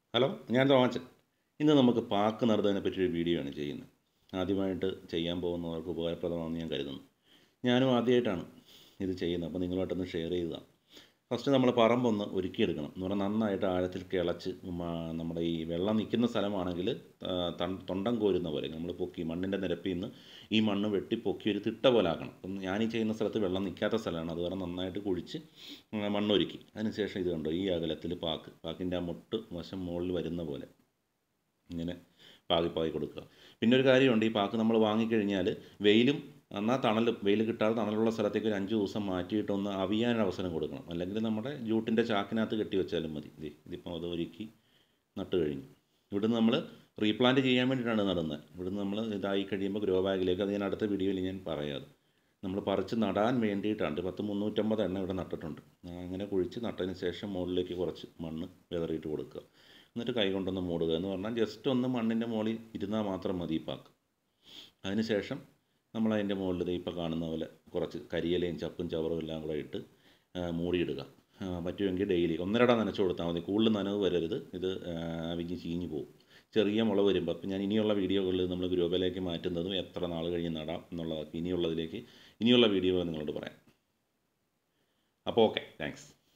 hello ഞാൻ തോമാച്ചൻ ഇന്ന് നമുക്ക് പാക്ക് നടുന്നതിനെ പറ്റിയൊരു വീഡിയോ ആണ് ചെയ്യുന്നത് ആദ്യമായിട്ട് ചെയ്യാൻ പോകുന്നവർക്ക് ഉപകാരപ്രദമാണെന്ന് ഞാൻ കരുതുന്നു ഞാനും ആദ്യമായിട്ടാണ് ഇത് ചെയ്യുന്നത് അപ്പോൾ നിങ്ങളുമായിട്ടൊന്ന് ഷെയർ ചെയ്തതാണ് ഫസ്റ്റ് നമ്മൾ പറമ്പൊന്ന് ഒരുക്കിയെടുക്കണം എന്ന് പറഞ്ഞാൽ നന്നായിട്ട് ആഴത്തിൽ കിളച്ച് മ- നമ്മുടെ ഈ വെള്ളം നിൽക്കുന്ന സ്ഥലമാണെങ്കിൽ ആ, തൺ- തൊണ്ടം കോരുന്ന പോലെ നമ്മൾ പൊക്കി മണ്ണിൻ്റെ നിരപ്പിൽ നിന്ന് ഈ മണ്ണ് വെട്ടി പൊക്കി ഒരു തിട്ട പോലെ ആക്കണം അപ്പം ഞാൻ ഈ ചെയ്യുന്ന സ്ഥലത്ത് വെള്ളം നിൽക്കാത്ത സ്ഥലമാണ് അത് കാരണം നന്നായിട്ട് കുഴിച്ച് ഉം, മണ്ണൊരുക്കി അതിനുശേഷം ഇത് കണ്ടോ ഈ അകലത്തിൽ പാക്ക് പാക്കിൻ്റെ ആ മുട്ട് വശം മുകളിൽ വരുന്ന പോലെ ഇങ്ങനെ പാകി പാകി കൊടുക്കുക പിന്നെ ഒരു കാര്യമുണ്ട് ഈ പാക്ക് നമ്മൾ വാങ്ങിക്കഴിഞ്ഞാൽ വെയിലും എന്നാൽ തണലും വെയിൽ കിട്ടാതെ തണലുള്ള സ്ഥലത്തേക്ക് ഒരു അഞ്ച് ദിവസം മാറ്റിയിട്ട് ഒന്ന് അവിയാൻ അവസരം കൊടുക്കണം അല്ലെങ്കിൽ നമ്മുടെ ജൂട്ടിൻ്റെ ചാക്കിനകത്ത് കെട്ടി വെച്ചാലും മതി ദേ ഇതിപ്പം അത് ഒരുക്കി നട്ട് കഴിഞ്ഞു ഇവിടുന്ന് നമ്മൾ റീപ്ലാന്റ് ചെയ്യാൻ വേണ്ടിയിട്ടാണ് നടുന്നത് ഇവിടുന്ന് നമ്മൾ ഇതായി കഴിയുമ്പോൾ ഗ്രോ ബാഗിലേക്ക് അത് ഞാൻ അടുത്ത വീഡിയോയിൽ ഞാൻ പറയാതെ നമ്മൾ പറിച്ച് നടാൻ വേണ്ടിയിട്ടാണ് പത്ത് മുന്നൂറ്റമ്പത് എണ്ണ ഇവിടെ നട്ടിട്ടുണ്ട് ആ, അങ്ങനെ കുഴിച്ച് നട്ടതിന് ശേഷം മുകളിലേക്ക് കുറച്ച് മണ്ണ് വിതറിയിട്ട് കൊടുക്കുക എന്നിട്ട് കൈ കൊണ്ടൊന്ന് മൂടുക എന്ന് പറഞ്ഞാൽ ജസ്റ്റ് ഒന്ന് മണ്ണിൻ്റെ മുകളിൽ ഇരുന്നാൽ മാത്രം മതി ഈ പാക്ക് അതിന് ശേഷം നമ്മൾ അതിൻ്റെ മുകളിൽ ദേ ഇപ്പോൾ കാണുന്ന പോലെ കുറച്ച് കരിയിലയും ചപ്പും ചവറും എല്ലാം കൂടെ ഇട്ട് ആ, മൂടിയിടുക ആ, പറ്റുമെങ്കിൽ ഡെയിലി ഒന്നരട നനച്ച് കൊടുത്താൽ മതി കൂടുതൽ നനവ് വരരുത് ഇത് ആ, അവിഞ്ഞ് ചീഞ്ഞ് പോകും ചെറിയ മുള വരുമ്പോൾ അപ്പം ഞാൻ ഇനിയുള്ള വീഡിയോകളിൽ നമ്മൾ ഗ്രൂപ്പിലേക്ക് മാറ്റുന്നതും എത്ര നാൾ കഴിഞ്ഞ് നടാം എന്നുള്ളതൊക്കെ ഇനിയുള്ളതിലേക്ക് ഇനിയുള്ള വീഡിയോകൾ നിങ്ങളോട് പറയാം അപ്പോൾ ഓക്കെ താങ്ക്സ്